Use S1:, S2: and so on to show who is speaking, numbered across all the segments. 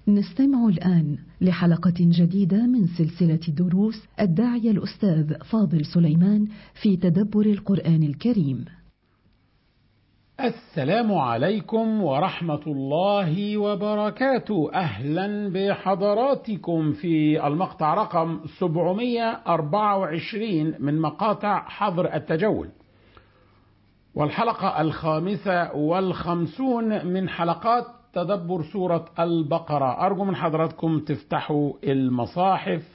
S1: نستمع الآن لحلقة جديدة من سلسلة دروس الداعية الأستاذ فاضل سليمان في تدبر القرآن الكريم.
S2: السلام عليكم ورحمة الله وبركاته أهلا بحضراتكم في المقطع رقم 724 من مقاطع حظر التجول والحلقة الخامسة والخمسون من حلقات تدبر سورة البقرة أرجو من حضراتكم تفتحوا المصاحف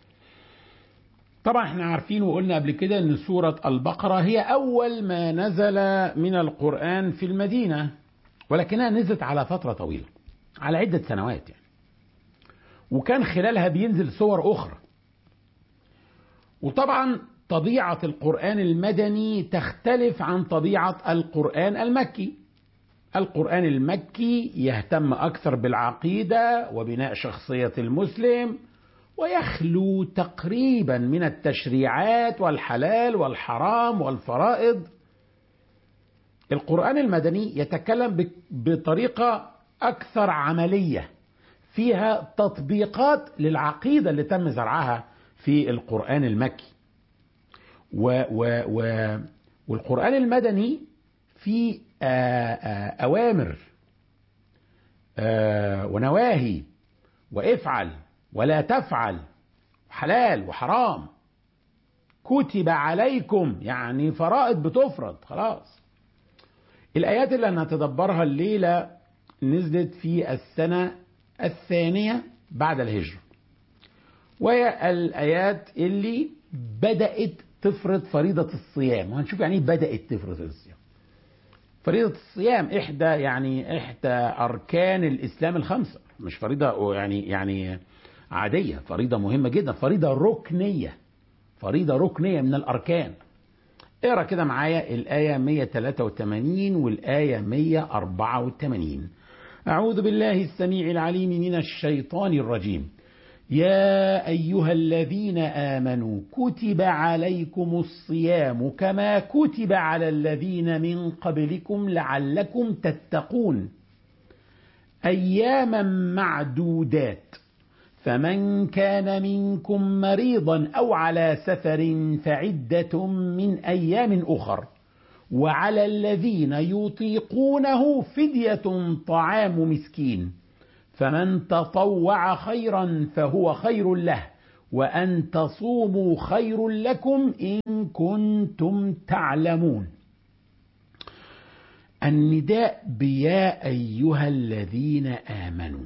S2: طبعا احنا عارفين وقلنا قبل كده ان سورة البقرة هي اول ما نزل من القرآن في المدينة ولكنها نزلت على فترة طويلة على عدة سنوات يعني وكان خلالها بينزل سور اخرى وطبعا طبيعة القرآن المدني تختلف عن طبيعة القرآن المكي القرآن المكي يهتم أكثر بالعقيدة وبناء شخصية المسلم ويخلو تقريبا من التشريعات والحلال والحرام والفرائض القرآن المدني يتكلم بطريقة أكثر عملية فيها تطبيقات للعقيدة اللي تم زرعها في القرآن المكي و و و والقرآن المدني في أوامر ونواهي وافعل ولا تفعل حلال وحرام كتب عليكم يعني فرائض بتفرض خلاص الآيات اللي هنتدبرها الليلة نزلت في السنة الثانية بعد الهجرة وهي الآيات اللي بدأت تفرض فريضة الصيام وهنشوف يعني ايه بدأت تفرض الصيام فريضة الصيام إحدى يعني إحدى أركان الإسلام الخمسة مش فريضة يعني يعني عادية فريضة مهمة جدا فريضة ركنية فريضة ركنية من الأركان اقرا كده معايا الآية 183 والآية 184 أعوذ بالله السميع العليم من الشيطان الرجيم يا أيها الذين آمنوا كتب عليكم الصيام كما كتب على الذين من قبلكم لعلكم تتقون أياما معدودات فمن كان منكم مريضا او على سفر فعده من ايام اخر وعلى الذين يطيقونه فديه طعام مسكين فمن تطوع خيرا فهو خير له وان تصوموا خير لكم ان كنتم تعلمون النداء بيا ايها الذين امنوا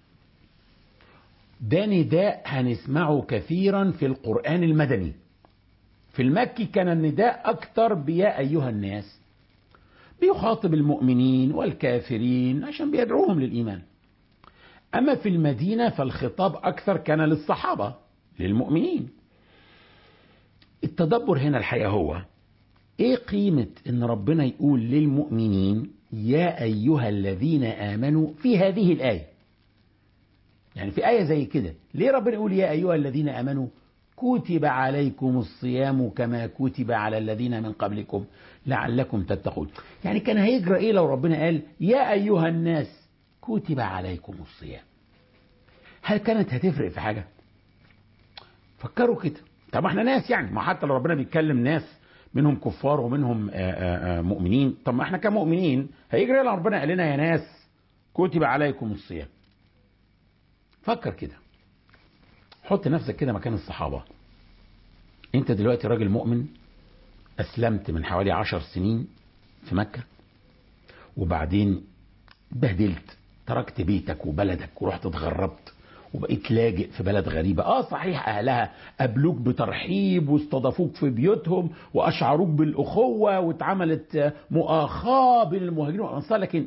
S2: ده نداء هنسمعه كثيرا في القرآن المدني في المكي كان النداء أكثر بيا أيها الناس بيخاطب المؤمنين والكافرين عشان بيدعوهم للإيمان أما في المدينة فالخطاب أكثر كان للصحابة للمؤمنين التدبر هنا الحقيقة هو إيه قيمة إن ربنا يقول للمؤمنين يا أيها الذين آمنوا في هذه الآية يعني في آية زي كده ليه ربنا يقول يا أيها الذين آمنوا كتب عليكم الصيام كما كتب على الذين من قبلكم لعلكم تتقون يعني كان هيجرى إيه لو ربنا قال يا أيها الناس كتب عليكم الصيام هل كانت هتفرق في حاجة فكروا كده طب احنا ناس يعني ما حتى لو ربنا بيتكلم ناس منهم كفار ومنهم آآ آآ مؤمنين طب ما احنا كمؤمنين هيجري لو ربنا قال لنا يا ناس كتب عليكم الصيام فكر كده حط نفسك كده مكان الصحابة انت دلوقتي راجل مؤمن اسلمت من حوالي عشر سنين في مكة وبعدين بهدلت تركت بيتك وبلدك ورحت اتغربت وبقيت لاجئ في بلد غريبة اه صحيح اهلها قابلوك بترحيب واستضافوك في بيوتهم واشعروك بالاخوة واتعملت مؤاخاة بين المهاجرين والانصار لكن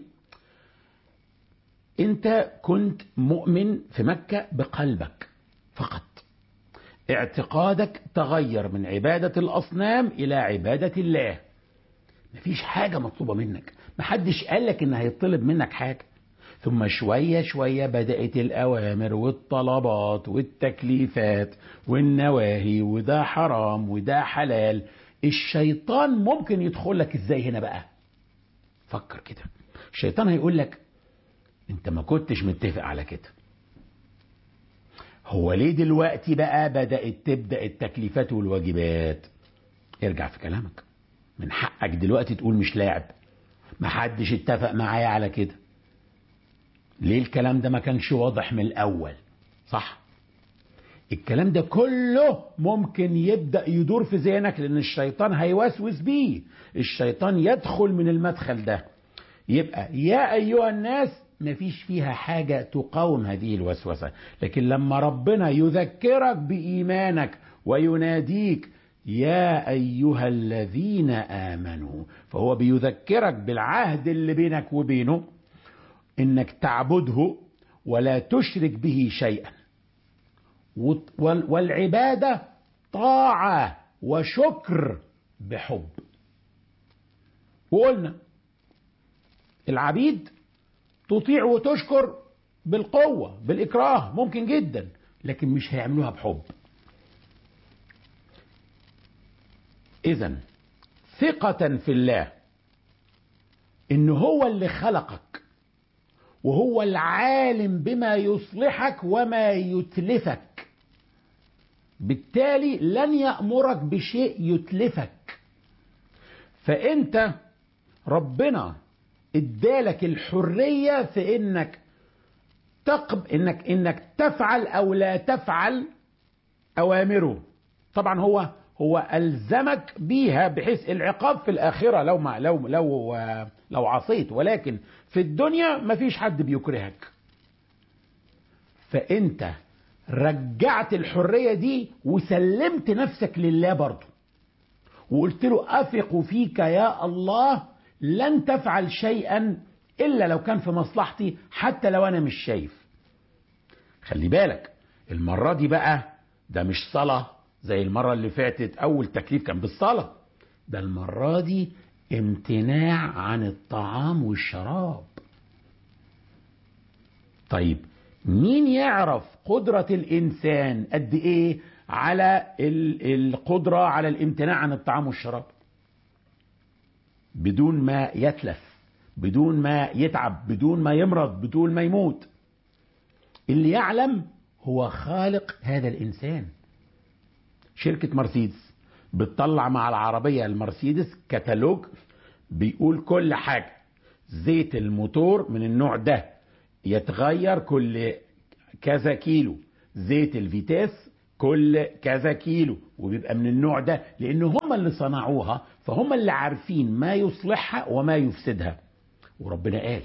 S2: انت كنت مؤمن في مكة بقلبك فقط اعتقادك تغير من عبادة الأصنام إلى عبادة الله مفيش حاجة مطلوبة منك محدش قالك إن هيطلب منك حاجة ثم شوية شوية بدأت الأوامر والطلبات والتكليفات والنواهي وده حرام وده حلال الشيطان ممكن يدخل لك ازاي هنا بقى فكر كده الشيطان هيقول لك انت ما كنتش متفق على كده هو ليه دلوقتي بقى بدأت تبدأ التكليفات والواجبات ارجع في كلامك من حقك دلوقتي تقول مش لاعب محدش اتفق معايا على كده ليه الكلام ده ما كانش واضح من الأول صح الكلام ده كله ممكن يبدأ يدور في ذهنك لأن الشيطان هيوسوس بيه الشيطان يدخل من المدخل ده يبقى يا أيها الناس مفيش فيها حاجة تقاوم هذه الوسوسة لكن لما ربنا يذكرك بإيمانك ويناديك يا أيها الذين آمنوا فهو بيذكرك بالعهد اللي بينك وبينه إنك تعبده ولا تشرك به شيئا والعبادة طاعة وشكر بحب وقلنا العبيد تطيع وتشكر بالقوة بالإكراه ممكن جدا لكن مش هيعملوها بحب إذا ثقة في الله إن هو اللي خلقك وهو العالم بما يصلحك وما يتلفك بالتالي لن يأمرك بشيء يتلفك فأنت ربنا ادالك الحرية في انك تقب انك انك تفعل او لا تفعل اوامره طبعا هو هو الزمك بيها بحيث العقاب في الاخره لو ما لو لو لو عصيت ولكن في الدنيا ما فيش حد بيكرهك فانت رجعت الحريه دي وسلمت نفسك لله برضه وقلت له اثق فيك يا الله لن تفعل شيئا الا لو كان في مصلحتي حتى لو انا مش شايف خلي بالك المره دي بقى ده مش صلاه زي المره اللي فاتت اول تكليف كان بالصلاه ده المره دي امتناع عن الطعام والشراب طيب مين يعرف قدرة الإنسان قد إيه على القدرة على الامتناع عن الطعام والشراب بدون ما يتلف بدون ما يتعب بدون ما يمرض بدون ما يموت اللي يعلم هو خالق هذا الإنسان شركة مرسيدس بتطلع مع العربية المرسيدس كتالوج بيقول كل حاجة زيت الموتور من النوع ده يتغير كل كذا كيلو زيت الفيتاس كل كذا كيلو وبيبقى من النوع ده لان هم اللي صنعوها فهم اللي عارفين ما يصلحها وما يفسدها وربنا قال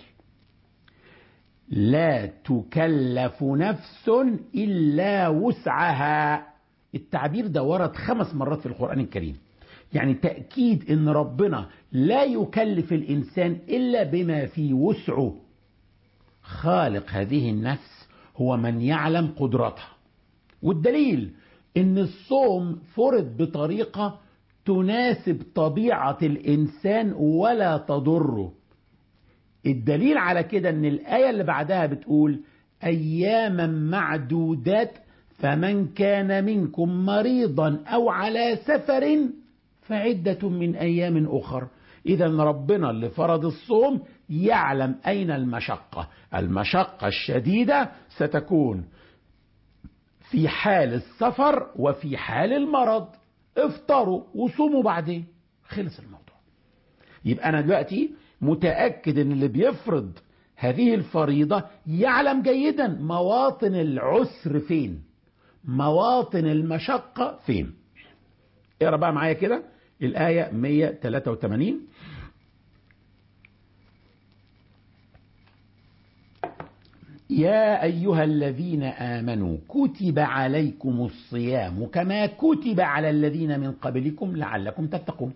S2: لا تكلف نفس الا وسعها التعبير ده ورد خمس مرات في القران الكريم يعني تاكيد ان ربنا لا يكلف الانسان الا بما في وسعه خالق هذه النفس هو من يعلم قدرتها والدليل ان الصوم فرض بطريقه تناسب طبيعه الانسان ولا تضره الدليل على كده ان الايه اللي بعدها بتقول اياما معدودات فمن كان منكم مريضا او على سفر فعده من ايام اخر اذا ربنا اللي فرض الصوم يعلم اين المشقه المشقه الشديده ستكون في حال السفر وفي حال المرض افطروا وصوموا بعدين خلص الموضوع يبقى انا دلوقتي متاكد ان اللي بيفرض هذه الفريضه يعلم جيدا مواطن العسر فين مواطن المشقه فين اقرا بقى معايا كده الايه 183 يا ايها الذين امنوا كتب عليكم الصيام كما كتب على الذين من قبلكم لعلكم تتقون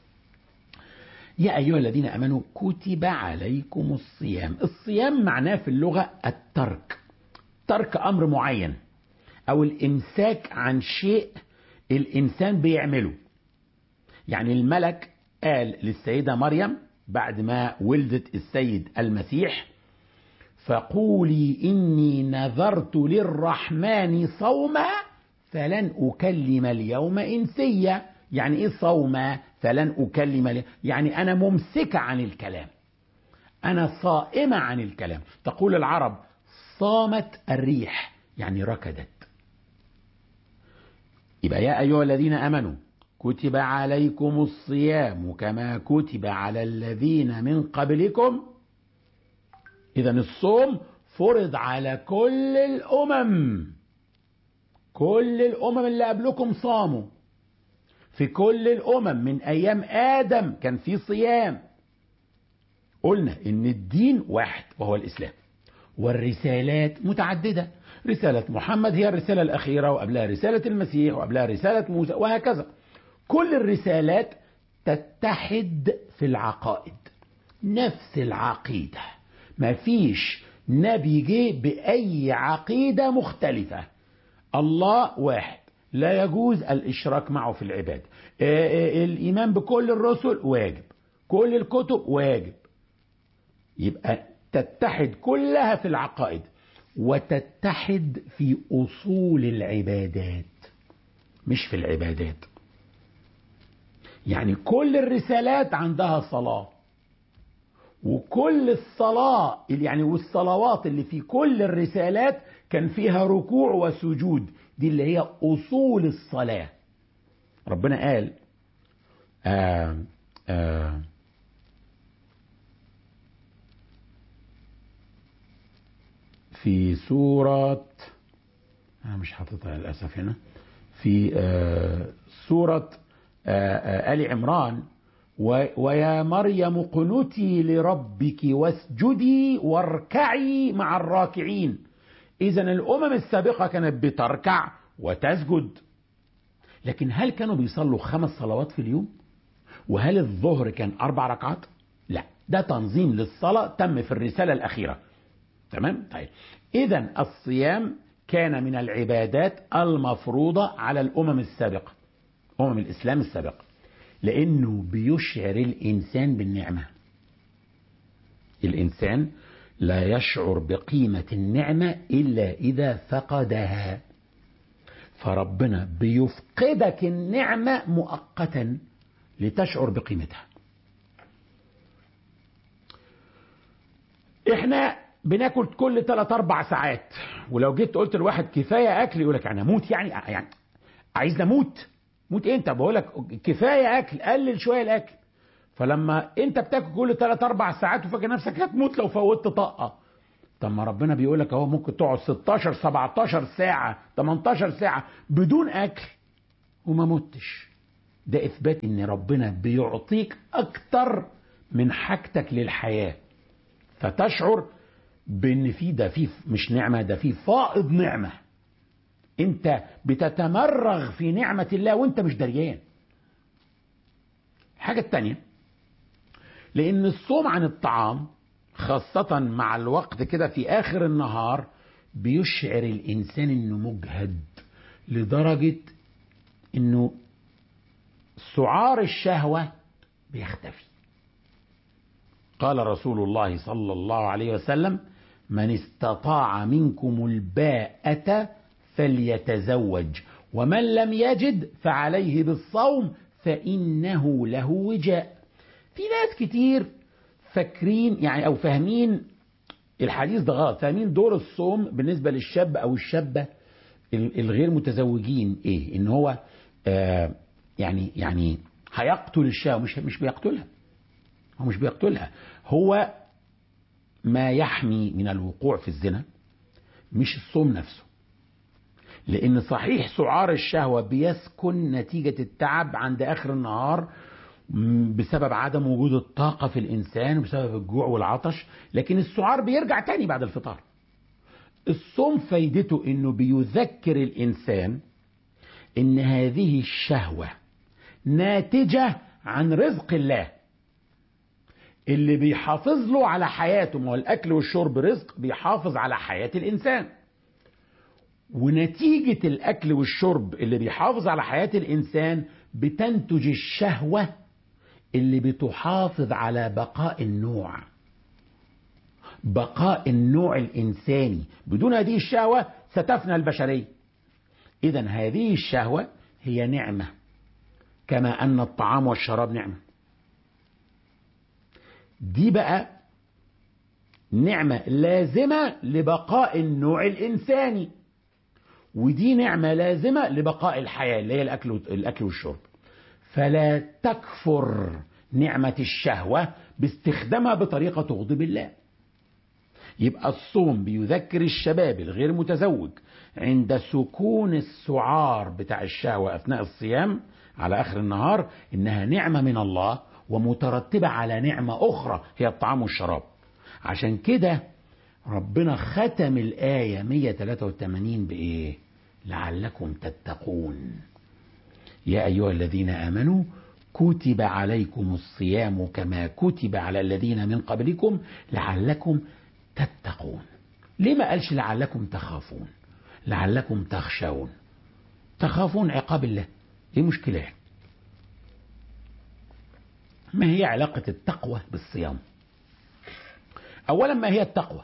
S2: يا ايها الذين امنوا كتب عليكم الصيام الصيام معناه في اللغه الترك ترك امر معين او الامساك عن شيء الانسان بيعمله يعني الملك قال للسيده مريم بعد ما ولدت السيد المسيح فقولي إني نذرت للرحمن صوما فلن أكلم اليوم إنسيا يعني إيه صوما فلن أكلم اليوم يعني أنا ممسكة عن الكلام أنا صائمة عن الكلام تقول العرب صامت الريح يعني ركدت يبقى يا أيها الذين آمنوا كتب عليكم الصيام كما كتب على الذين من قبلكم إذا الصوم فرض على كل الأمم كل الأمم اللي قبلكم صاموا في كل الأمم من أيام آدم كان في صيام قلنا إن الدين واحد وهو الإسلام والرسالات متعددة رسالة محمد هي الرسالة الأخيرة وقبلها رسالة المسيح وقبلها رسالة موسى وهكذا كل الرسالات تتحد في العقائد نفس العقيدة ما فيش نبي جه بأي عقيدة مختلفة الله واحد لا يجوز الإشراك معه في العبادة الإيمان بكل الرسل واجب كل الكتب واجب يبقى تتحد كلها في العقائد وتتحد في أصول العبادات مش في العبادات يعني كل الرسالات عندها صلاة وكل الصلاة يعني والصلوات اللي في كل الرسالات كان فيها ركوع وسجود دي اللي هي أصول الصلاة ربنا قال آآ آآ في سورة أنا مش حاططها للأسف هنا في سورة آل عمران ويا مريم اقنتي لربك واسجدي واركعي مع الراكعين إذا الأمم السابقة كانت بتركع وتسجد لكن هل كانوا بيصلوا خمس صلوات في اليوم وهل الظهر كان أربع ركعات لا ده تنظيم للصلاة تم في الرسالة الأخيرة تمام طيب إذا الصيام كان من العبادات المفروضة على الأمم السابقة أمم الإسلام السابقة لأنه بيشعر الإنسان بالنعمة الإنسان لا يشعر بقيمة النعمة إلا إذا فقدها فربنا بيفقدك النعمة مؤقتا لتشعر بقيمتها احنا بناكل كل 3 4 ساعات ولو جيت قلت لواحد كفايه اكل يقول لك انا اموت يعني يعني عايز اموت موت انت بقول لك كفايه اكل قلل شويه الاكل فلما انت بتاكل كل 3 4 ساعات وفاكر نفسك هتموت لو فوتت طاقه طب ما ربنا بيقول لك اهو ممكن تقعد 16 17 ساعه 18 ساعه بدون اكل وما متش ده اثبات ان ربنا بيعطيك اكتر من حاجتك للحياه فتشعر بان في ده في مش نعمه ده في فائض نعمه انت بتتمرغ في نعمه الله وانت مش دريان الحاجه الثانيه لان الصوم عن الطعام خاصة مع الوقت كده في آخر النهار بيشعر الإنسان إنه مجهد لدرجة إنه سعار الشهوة بيختفي. قال رسول الله صلى الله عليه وسلم: من استطاع منكم الباءة فليتزوج ومن لم يجد فعليه بالصوم فإنه له وجاء. في ناس كتير فاكرين يعني او فاهمين الحديث ده غلط فاهمين دور الصوم بالنسبه للشاب او الشابه الغير متزوجين ايه ان هو آه يعني يعني هيقتل الشهوه مش مش بيقتلها هو مش بيقتلها هو ما يحمي من الوقوع في الزنا مش الصوم نفسه لان صحيح سعار الشهوه بيسكن نتيجه التعب عند اخر النهار بسبب عدم وجود الطاقة في الإنسان بسبب الجوع والعطش لكن السعار بيرجع تاني بعد الفطار الصوم فايدته انه بيذكر الانسان ان هذه الشهوة ناتجة عن رزق الله اللي بيحافظ له على حياته ما هو الاكل والشرب رزق بيحافظ على حياة الانسان ونتيجة الاكل والشرب اللي بيحافظ على حياة الانسان بتنتج الشهوة اللي بتحافظ على بقاء النوع بقاء النوع الإنساني بدون هذه الشهوة ستفنى البشرية إذا هذه الشهوة هي نعمة كما أن الطعام والشراب نعمة دي بقى نعمة لازمة لبقاء النوع الإنساني ودي نعمة لازمة لبقاء الحياة اللي هي الأكل الأكل والشرب فلا تكفر نعمة الشهوة باستخدامها بطريقة تغضب الله يبقى الصوم بيذكر الشباب الغير متزوج عند سكون السعار بتاع الشهوة أثناء الصيام على آخر النهار إنها نعمة من الله ومترتبة على نعمة أخرى هي الطعام والشراب عشان كده ربنا ختم الآية 183 بإيه لعلكم تتقون يا أيها الذين آمنوا كتب عليكم الصيام كما كتب على الذين من قبلكم لعلكم تتقون ليه ما قالش لعلكم تخافون لعلكم تخشون تخافون عقاب الله ايه مشكلة يعني ما هي علاقة التقوى بالصيام اولا ما هي التقوى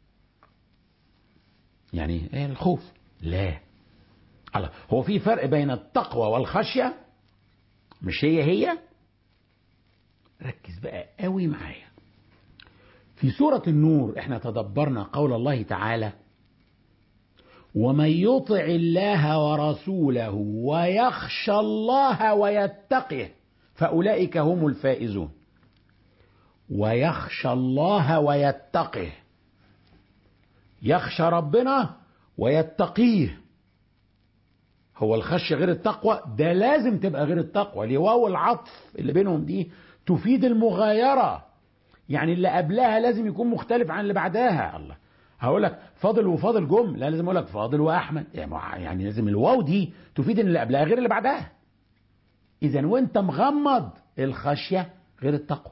S2: يعني ايه الخوف لا الله هو في فرق بين التقوى والخشية مش هي هي ركز بقى قوي معايا في سورة النور احنا تدبرنا قول الله تعالى ومن يطع الله ورسوله ويخشى الله ويتقه فأولئك هم الفائزون ويخشى الله ويتقه يخشى ربنا ويتقيه هو الخشية غير التقوى ده لازم تبقى غير التقوى لواو العطف اللي بينهم دي تفيد المغايرة يعني اللي قبلها لازم يكون مختلف عن اللي بعدها الله هقول لك فاضل وفاضل جم لا لازم اقول لك فاضل واحمد يعني لازم الواو دي تفيد ان اللي قبلها غير اللي بعدها اذا وانت مغمض الخشيه غير التقوى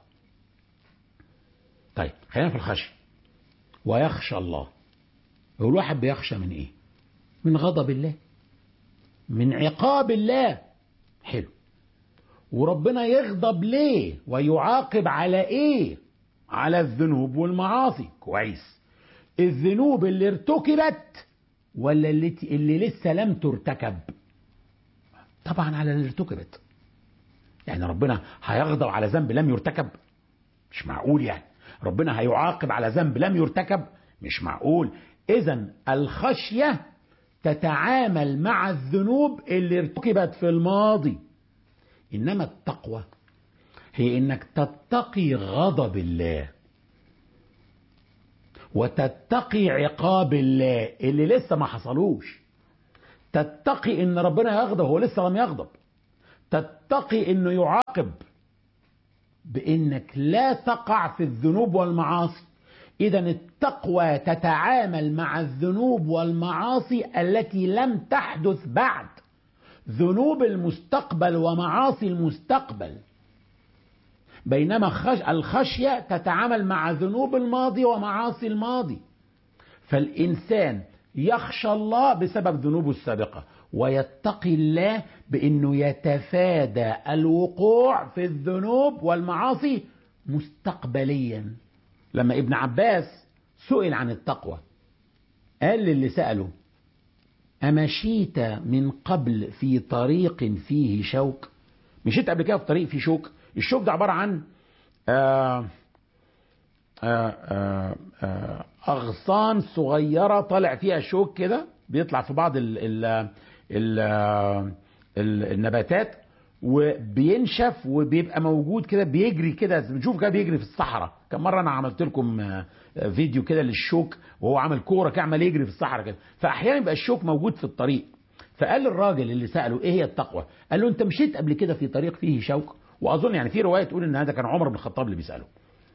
S2: طيب خلينا في الخشيه ويخشى الله هو الواحد بيخشى من ايه من غضب الله من عقاب الله حلو وربنا يغضب ليه ويعاقب على ايه على الذنوب والمعاصي كويس الذنوب اللي ارتكبت ولا اللي, اللي لسه لم ترتكب طبعا على اللي ارتكبت يعني ربنا هيغضب على ذنب لم يرتكب مش معقول يعني ربنا هيعاقب على ذنب لم يرتكب مش معقول اذا الخشيه تتعامل مع الذنوب اللي ارتكبت في الماضي انما التقوى هي انك تتقي غضب الله وتتقي عقاب الله اللي لسه ما حصلوش تتقي ان ربنا يغضب هو لسه لم يغضب تتقي انه يعاقب بانك لا تقع في الذنوب والمعاصي اذا التقوى تتعامل مع الذنوب والمعاصي التي لم تحدث بعد ذنوب المستقبل ومعاصي المستقبل بينما خش... الخشية تتعامل مع ذنوب الماضي ومعاصي الماضي فالإنسان يخشى الله بسبب ذنوبه السابقة ويتقي الله بأنه يتفادى الوقوع في الذنوب والمعاصي مستقبليا لما ابن عباس سئل عن التقوى قال للي سأله أمشيت من قبل في طريق فيه شوك مشيت قبل كده في طريق فيه شوك الشوك ده عبارة عن آآ آآ آآ أغصان صغيرة طالع فيها شوك كده بيطلع في بعض ال ال ال ال النباتات وبينشف وبيبقى موجود كده بيجري كده بنشوف كده بيجري في الصحراء كم مرة أنا عملت لكم فيديو كده للشوك وهو عامل كورة كده عمال يجري في الصحراء كده فأحيانا يبقى الشوك موجود في الطريق فقال الراجل اللي سأله إيه هي التقوى قال له أنت مشيت قبل كده في طريق فيه شوك واظن يعني في روايه تقول ان هذا كان عمر بن الخطاب اللي بيساله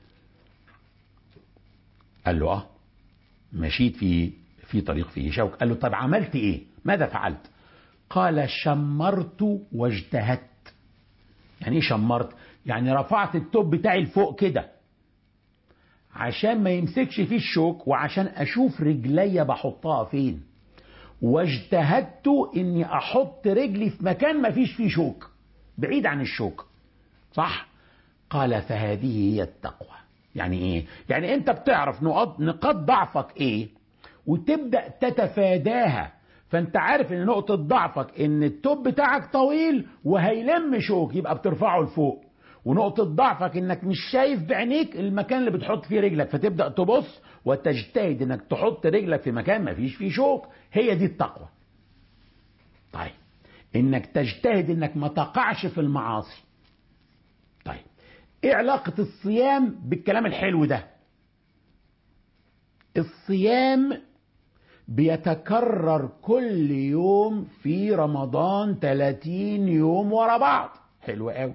S2: قال له اه مشيت في في طريق فيه شوك قال له طب عملت ايه ماذا فعلت قال شمرت واجتهدت يعني ايه شمرت يعني رفعت التوب بتاعي لفوق كده عشان ما يمسكش فيه الشوك وعشان اشوف رجليا بحطها فين واجتهدت اني احط رجلي في مكان ما فيش فيه شوك بعيد عن الشوك صح قال فهذه هي التقوى يعني ايه يعني انت بتعرف نقاط نقاط ضعفك ايه وتبدا تتفاداها فانت عارف ان نقطه ضعفك ان التوب بتاعك طويل وهيلم شوك يبقى بترفعه لفوق ونقطة ضعفك انك مش شايف بعينيك المكان اللي بتحط فيه رجلك فتبدأ تبص وتجتهد انك تحط رجلك في مكان ما فيش فيه شوك هي دي التقوى طيب انك تجتهد انك ما تقعش في المعاصي طيب ايه علاقة الصيام بالكلام الحلو ده الصيام بيتكرر كل يوم في رمضان 30 يوم ورا بعض حلو قوي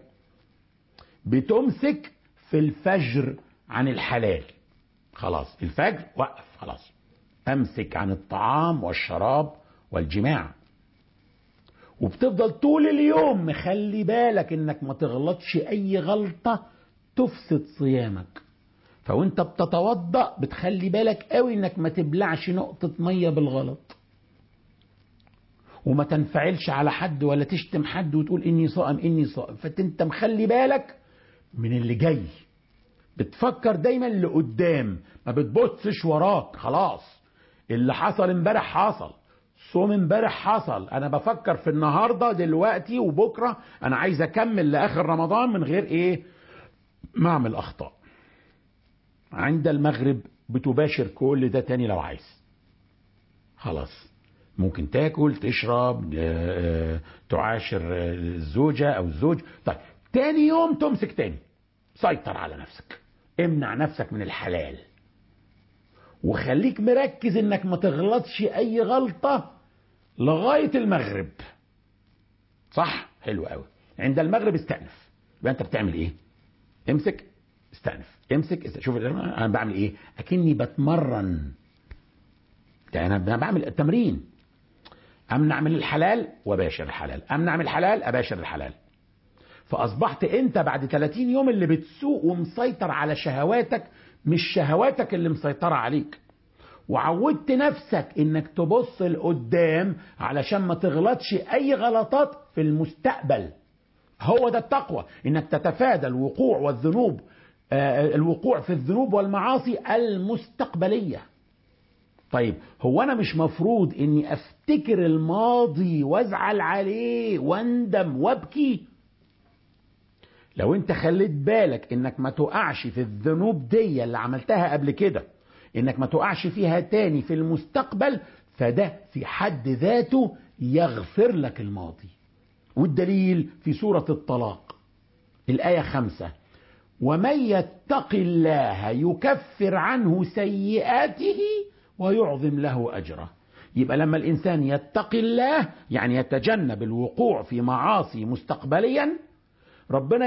S2: بتمسك في الفجر عن الحلال خلاص الفجر وقف خلاص امسك عن الطعام والشراب والجماع وبتفضل طول اليوم مخلي بالك انك ما تغلطش اي غلطة تفسد صيامك فوانت بتتوضأ بتخلي بالك قوي انك ما تبلعش نقطة مية بالغلط وما تنفعلش على حد ولا تشتم حد وتقول اني صائم اني صائم فانت مخلي بالك من اللي جاي بتفكر دايما لقدام ما بتبصش وراك خلاص اللي حصل امبارح حصل صوم امبارح حصل انا بفكر في النهارده دلوقتي وبكره انا عايز اكمل لاخر رمضان من غير ايه ما اعمل اخطاء عند المغرب بتباشر كل ده تاني لو عايز خلاص ممكن تاكل تشرب تعاشر الزوجة او الزوج طيب تاني يوم تمسك تاني سيطر على نفسك امنع نفسك من الحلال وخليك مركز انك ما تغلطش اي غلطة لغاية المغرب صح حلو قوي عند المغرب استأنف يبقى انت بتعمل ايه امسك استأنف امسك است... شوف انا بعمل ايه اكني بتمرن ده انا بعمل التمرين امنع من الحلال وباشر الحلال امنع من الحلال اباشر الحلال فاصبحت انت بعد 30 يوم اللي بتسوق ومسيطر على شهواتك مش شهواتك اللي مسيطرة عليك وعودت نفسك انك تبص لقدام علشان ما تغلطش اي غلطات في المستقبل هو ده التقوى انك تتفادى الوقوع والذنوب آه الوقوع في الذنوب والمعاصي المستقبلية طيب هو انا مش مفروض اني افتكر الماضي وازعل عليه واندم وابكي لو انت خليت بالك انك ما تقعش في الذنوب دي اللي عملتها قبل كده انك ما تقعش فيها تاني في المستقبل فده في حد ذاته يغفر لك الماضي والدليل في سورة الطلاق الآية خمسة ومن يتق الله يكفر عنه سيئاته ويعظم له أجره يبقى لما الإنسان يتقي الله يعني يتجنب الوقوع في معاصي مستقبليا ربنا